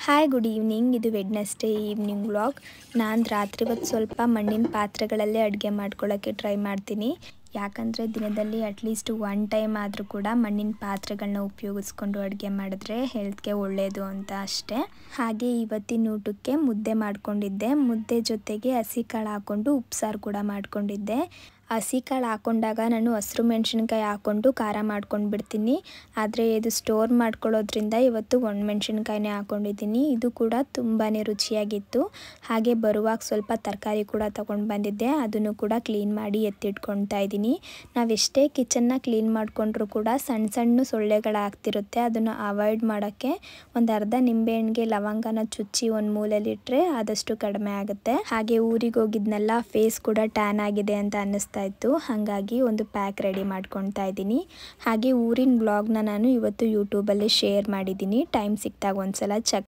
hi good evening ಇದು Wednesday evening vlog ನಾನು ರಾತ್ರಿ ಹೊತ್ತು ಸ್ವಲ್ಪ ಮಣ್ಣಿನ ಪಾತ್ರೆಗಳಲ್ಲೇ ಅಡುಗೆ ಮಾಡ್ಕೊಳ್ಳೋಕ್ಕೆ ಟ್ರೈ ಮಾಡ್ತೀನಿ ಯಾಕಂದರೆ ದಿನದಲ್ಲಿ ಅಟ್ಲೀಸ್ಟ್ ಒನ್ ಟೈಮ್ ಆದರೂ ಕೂಡ ಮಣ್ಣಿನ ಪಾತ್ರೆಗಳನ್ನ ಉಪಯೋಗಿಸ್ಕೊಂಡು ಅಡುಗೆ ಮಾಡಿದ್ರೆ ಹೆಲ್ತ್ಗೆ ಒಳ್ಳೆಯದು ಅಂತ ಅಷ್ಟೇ ಹಾಗೆ ಇವತ್ತಿನ ಊಟಕ್ಕೆ ಮುದ್ದೆ ಮಾಡ್ಕೊಂಡಿದ್ದೆ ಮುದ್ದೆ ಜೊತೆಗೆ ಹಸಿ ಕಾಳು ಹಾಕ್ಕೊಂಡು ಉಪ್ಸಾರು ಕೂಡ ಮಾಡ್ಕೊಂಡಿದ್ದೆ ಹಸಿ ಕಾಳು ಹಾಕ್ಕೊಂಡಾಗ ನಾನು ಹಸಿರು ಮೆಣಸಿನ್ಕಾಯಿ ಹಾಕ್ಕೊಂಡು ಖಾರ ಮಾಡ್ಕೊಂಡು ಬಿಡ್ತೀನಿ ಆದರೆ ಇದು ಸ್ಟೋರ್ ಮಾಡ್ಕೊಳ್ಳೋದ್ರಿಂದ ಇವತ್ತು ಒಣಮೆಣ್ಸಿನ್ಕಾಯಿನೇ ಹಾಕ್ಕೊಂಡಿದ್ದೀನಿ ಇದು ಕೂಡ ತುಂಬಾ ರುಚಿಯಾಗಿತ್ತು ಹಾಗೆ ಬರುವಾಗ ಸ್ವಲ್ಪ ತರಕಾರಿ ಕೂಡ ತೊಗೊಂಡು ಬಂದಿದ್ದೆ ಅದನ್ನು ಕೂಡ ಕ್ಲೀನ್ ಮಾಡಿ ಎತ್ತಿಟ್ಕೊಳ್ತಾ ಇದ್ದೀನಿ ನಾವೆಷ್ಟೇ ಕಿಚನ್ನ ಕ್ಲೀನ್ ಮಾಡಿಕೊಂಡ್ರೂ ಕೂಡ ಸಣ್ಣ ಸಣ್ಣ ಸೊಳ್ಳೆಗಳಾಗ್ತಿರುತ್ತೆ ಅದನ್ನು ಅವಾಯ್ಡ್ ಮಾಡೋಕ್ಕೆ ಒಂದು ಅರ್ಧ ನಿಂಬೆಹಣ್ಣಿಗೆ ಲವಂಗನ ಚುಚ್ಚಿ ಒಂದು ಮೂಲೆಯಲ್ಲಿಟ್ಟರೆ ಆದಷ್ಟು ಕಡಿಮೆ ಆಗುತ್ತೆ ಹಾಗೆ ಊರಿಗೆ ಹೋಗಿದ್ನೆಲ್ಲ ಫೇಸ್ ಕೂಡ ಟ್ಯಾನ್ ಆಗಿದೆ ಅಂತ ಅನ್ನಿಸ್ತಾ ಇತ್ತು ಹಾಗಾಗಿ ಒಂದು ಪ್ಯಾಕ್ ರೆಡಿ ಮಾಡ್ಕೊಳ್ತಾ ಇದ್ದೀನಿ ಹಾಗೆ ಊರಿನ ಬ್ಲಾಗ್ನ ನಾನು ಇವತ್ತು ಯೂಟ್ಯೂಬಲ್ಲಿ ಶೇರ್ ಮಾಡಿದ್ದೀನಿ ಟೈಮ್ ಸಿಕ್ತಾಗ ಒಂದ್ಸಲ ಚೆಕ್